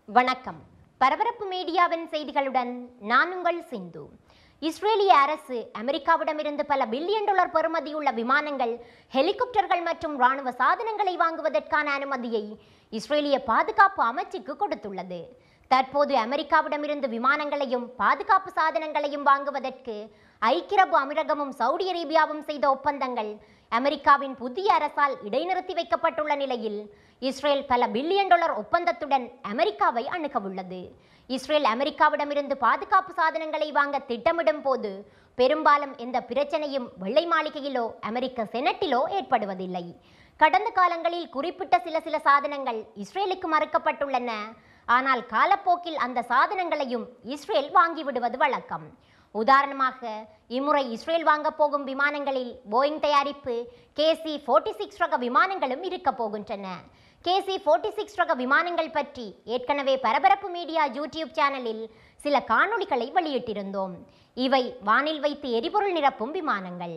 வணக்கம் பரபரப்பு மீடியாவின் செய்திகளுடன் நான் உங்கள் சிந்து இஸ்ரேலிய அரசு அமெரிக்காவிடமிருந்து பல பில்லியன் டாலர் பெறுமதியுள்ள விமானங்கள் ஹெலிகாப்டர்கள் மற்றும் ராணுவ சாதனங்களை வாங்குவதற்கான அனுமதியை இஸ்ரேலிய பாதுகாப்பு அமைச்சுக்கு கொடுத்துள்ளது தற்போது அமெரிக்காவிடமிருந்து விமானங்களையும் பாதுகாப்பு சாதனங்களையும் வாங்குவதற்கு ஐக்கிய அரபு அமீரகமும் சவுதி அரேபியாவும் செய்த ஒப்பந்தங்கள் அமெரிக்காவின் புதிய அரசால் இடைநிறுத்தி வைக்கப்பட்டுள்ள நிலையில் இஸ்ரேல் பல பில்லியன் டாலர் ஒப்பந்தத்துடன் அமெரிக்காவை அணுகவுள்ளது இஸ்ரேல் அமெரிக்காவிடமிருந்து பாதுகாப்பு சாதனங்களை வாங்க திட்டமிடும் போது பெரும்பாலும் எந்த பிரச்சனையும் வெள்ளை மாளிகையிலோ அமெரிக்க செனட்டிலோ ஏற்படுவதில்லை கடந்த காலங்களில் குறிப்பிட்ட சில சில சாதனங்கள் இஸ்ரேலுக்கு மறுக்கப்பட்டுள்ளன ஆனால் காலப்போக்கில் அந்த சாதனங்களையும் இஸ்ரேல் வாங்கிவிடுவது வழக்கம் உதாரணமாக இம்முறை இஸ்ரேல் வாங்கப் போகும் விமானங்களில் போயிங் தயாரிப்பு கேசி ஃபோர்ட்டி சிக்ஸ் ரக விமானங்களும் இருக்க போகின்றன கேசி ஃபோர்ட்டி சிக்ஸ் ரக விமானங்கள் பற்றி ஏற்கனவே பரபரப்பு மீடியா யூடியூப் சேனலில் சில காணொளிகளை வெளியிட்டிருந்தோம் இவை வானில் வைத்து எரிபொருள் நிரப்பும் விமானங்கள்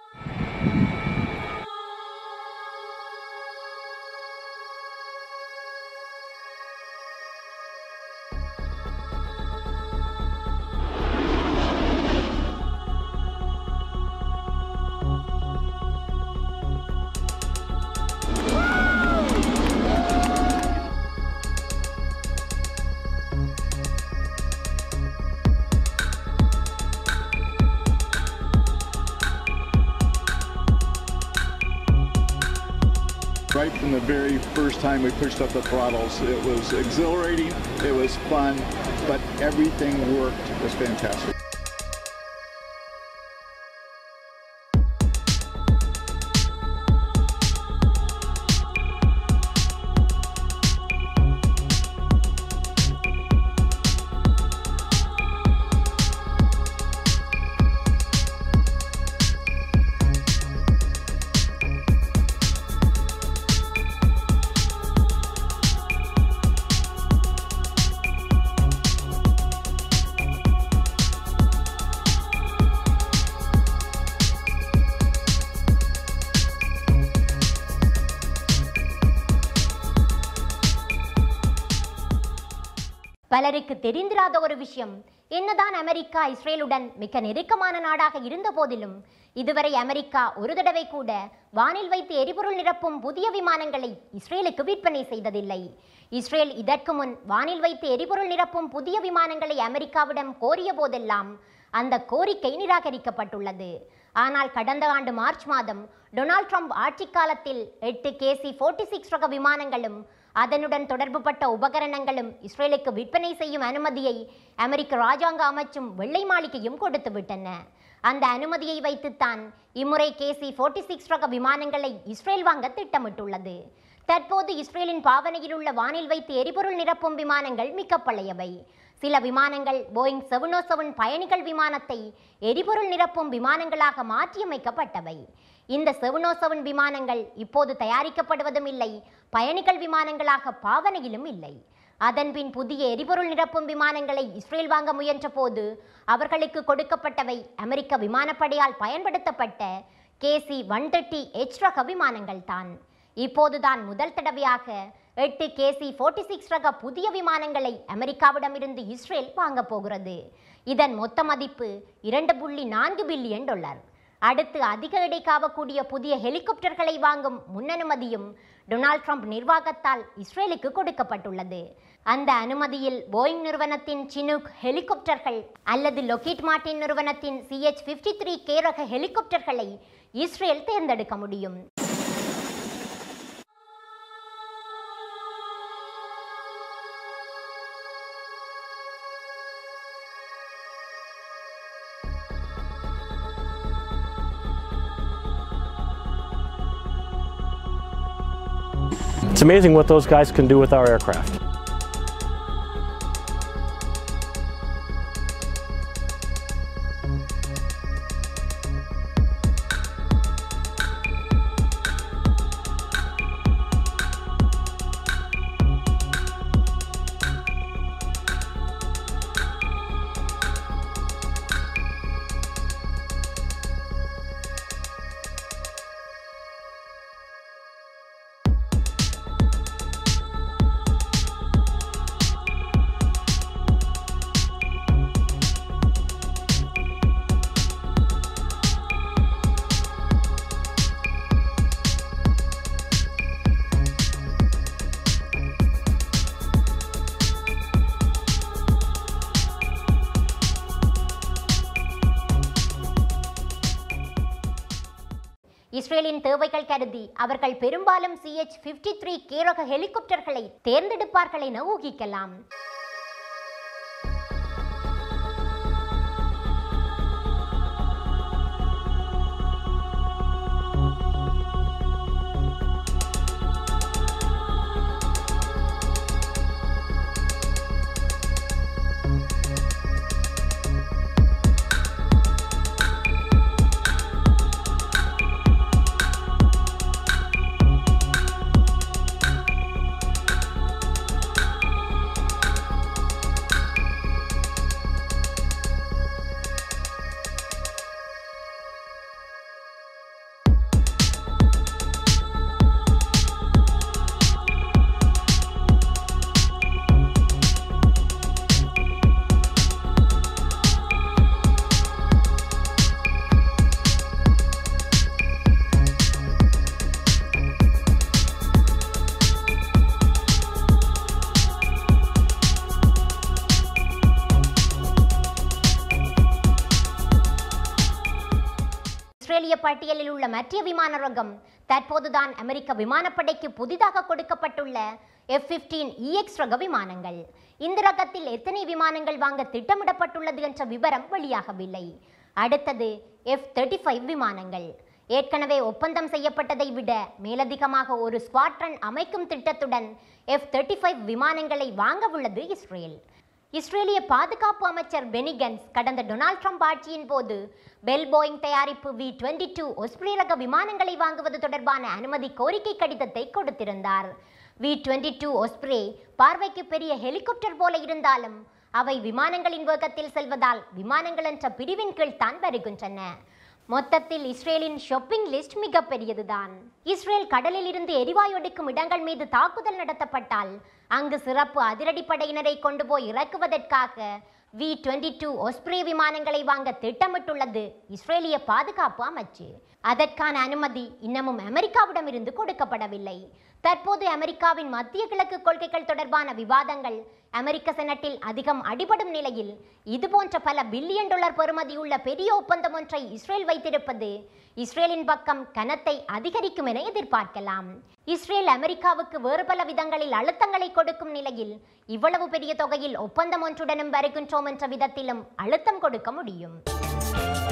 Right from the very first time we pushed up the throttles, it was exhilarating, it was fun, but everything worked. It was fantastic. பலருக்கு தெரிந்திராத ஒரு விஷயம் என்னதான் அமெரிக்கா இஸ்ரேலுடன் மிக நெருக்கமான நாடாக இருந்த போதிலும் இதுவரை அமெரிக்கா ஒரு தடவை கூட வானில் வைத்து எரிபொருள் நிரப்பும் புதிய விமானங்களை இஸ்ரேலுக்கு விற்பனை செய்ததில்லை இஸ்ரேல் இதற்கு முன் வானில் வைத்து எரிபொருள் நிரப்பும் புதிய விமானங்களை அமெரிக்காவிடம் கோரிய போதெல்லாம் அந்த கோரிக்கை நிராகரிக்கப்பட்டுள்ளது ஆனால் கடந்த ஆண்டு மார்ச் மாதம் டொனால்ட் ட்ரம்ப் ஆட்சி காலத்தில் எட்டு கேசி ஃபோர்ட்டி சிக்ஸ் ரக விமானங்களும் அதனுடன் தொடர்புபட்ட உபகரணங்களும் இஸ்ரேலுக்கு விற்பனை செய்யும் அனுமதியை அமெரிக்க ராஜாங்க அமைச்சும் வெள்ளை மாளிகையும் கொடுத்து விட்டன அந்த அனுமதியை வைத்துத்தான் இம்முறை கேசி ஃபோர்ட்டி சிக்ஸ் ரக விமானங்களை இஸ்ரேல் வாங்க திட்டமிட்டுள்ளது தற்போது இஸ்ரேலின் பாவனையில் உள்ள வானில் வைத்து எரிபொருள் நிரப்பும் விமானங்கள் மிக பழையவை சில விமானங்கள் போயிங் செவன் செவன் பயணிகள் விமானத்தை எரிபொருள் நிரப்பும் விமானங்களாக மாற்றியமைக்கப்பட்டவை இந்த செவன் செவன் விமானங்கள் இப்போது தயாரிக்கப்படுவதும் இல்லை பயணிகள் விமானங்களாக பாவனையிலும் இல்லை அதன்பின் புதிய எரிபொருள் நிரப்பும் விமானங்களை இஸ்ரேல் வாங்க முயன்ற போது அவர்களுக்கு கொடுக்கப்பட்டவை அமெரிக்க விமானப்படையால் பயன்படுத்தப்பட்ட கேசி ஒன் தேர்ட்டி எச் ரக விமானங்கள் தான் இப்போதுதான் முதல் தடவையாக எட்டு கேசி ஃபோர்ட்டி சிக்ஸ் ரக புதிய விமானங்களை அமெரிக்காவிடமிருந்து இஸ்ரேல் வாங்க போகிறது இதன் மொத்த மதிப்பு இரண்டு புள்ளி நான்கு பில்லியன் டாலர் அடுத்து அதிக எடை காவக்கூடிய புதிய ஹெலிகாப்டர்களை வாங்கும் முன்னனுமதியும் டொனால்ட் ட்ரம்ப் நிர்வாகத்தால் இஸ்ரேலுக்கு கொடுக்கப்பட்டுள்ளது அந்த அனுமதியில் போயிங் நிறுவனத்தின் சினுக் ஹெலிகாப்டர்கள் அல்லது லொக்கீட் மார்டின் நிறுவனத்தின் சிஹெச் ஃபிஃப்டி த்ரீ கே ரக ஹெலிகாப்டர்களை இஸ்ரேல் தேர்ந்தெடுக்க முடியும் It's amazing what those guys can do with our aircraft. இஸ்ரேலின் தேவைகள் கருதி அவர்கள் பெரும்பாலும் சிஎச் பிப்டி த்ரீ கேரக ஹெலிகாப்டர்களை தேர்ந்தெடுப்பார்கள் என ஊகிக்கலாம் இஸ்ரேலிய பட்டியலில் உள்ள மற்ற விமான ரகம் தற்போதுதான் அமெரிக்க விமானப்படைக்கு புதிதாக கொடுக்கப்பட்டுள்ள எஃப் பிப்டீன் இஎக்ஸ் ரக விமானங்கள் இந்த ரகத்தில் எத்தனை விமானங்கள் வாங்க திட்டமிடப்பட்டுள்ளது என்ற விவரம் வெளியாகவில்லை அடுத்தது எஃப் தேர்ட்டி ஃபைவ் விமானங்கள் ஏற்கனவே ஒப்பந்தம் செய்யப்பட்டதை விட மேலதிகமாக ஒரு ஸ்குவாட்ரன் அமைக்கும் திட்டத்துடன் எஃப் தேர்ட்டி ஃபைவ் விமானங்களை வாங்க உள்ளது இஸ்ரேல் இஸ்ரேலிய பாதுகாப்பு அமைச்சர் பெனிகன்ஸ் கடந்த டொனால்ட் ட்ரம்ப் ஆட்சியின் போது பெல் போயிங் தயாரிப்பு வி டுவெண்ட்டி டூ ஒஸ்பிரே ரக விமானங்களை வாங்குவது தொடர்பான அனுமதி கோரிக்கை கடிதத்தை கொடுத்திருந்தார் வி டுவெண்ட்டி டூ ஒஸ்பிரே பார்வைக்கு பெரிய ஹெலிகாப்டர் போல இருந்தாலும் அவை விமானங்களின் வேகத்தில் செல்வதால் விமானங்கள் என்ற பிரிவின் கீழ் தான் வருகின்றன மொத்தத்தில் இஸ்ரேலின் ஷாப்பிங் லிஸ்ட் மிகப்பெரியதுதான் இஸ்ரேல் கடலில் இருந்து எரிவாயு எடுக்கும் இடங்கள் மீது தாக்குதல் நடத்தப்பட்டால் அங்கு சிறப்பு அதிரடிப்படையினரை கொண்டு போய் இறக்குவதற்காக வி டுவெண்ட்டி டூ ஒஸ்பிரே விமானங்களை வாங்க திட்டமிட்டுள்ளது இஸ்ரேலிய பாதுகாப்பு அமைச்சு அதற்கான அனுமதி இன்னமும் அமெரிக்காவிடமிருந்து கொடுக்கப்படவில்லை தற்போது அமெரிக்காவின் மத்திய கிழக்கு கொள்கைகள் தொடர்பான விவாதங்கள் அமெரிக்க செனட்டில் அதிகம் அடிபடும் நிலையில் இதுபோன்ற பல பில்லியன் டாலர் பெறுமதியுள்ள பெரிய ஒப்பந்தம் ஒன்றை இஸ்ரேல் வைத்திருப்பது இஸ்ரேலின் பக்கம் கனத்தை அதிகரிக்கும் என எதிர்பார்க்கலாம் இஸ்ரேல் அமெரிக்காவுக்கு வேறு பல விதங்களில் அழுத்தங்களை கொடுக்கும் நிலையில் இவ்வளவு பெரிய தொகையில் ஒப்பந்தம் ஒன்றுடனும் வருகின்றோம் என்ற விதத்திலும் அழுத்தம் கொடுக்க முடியும்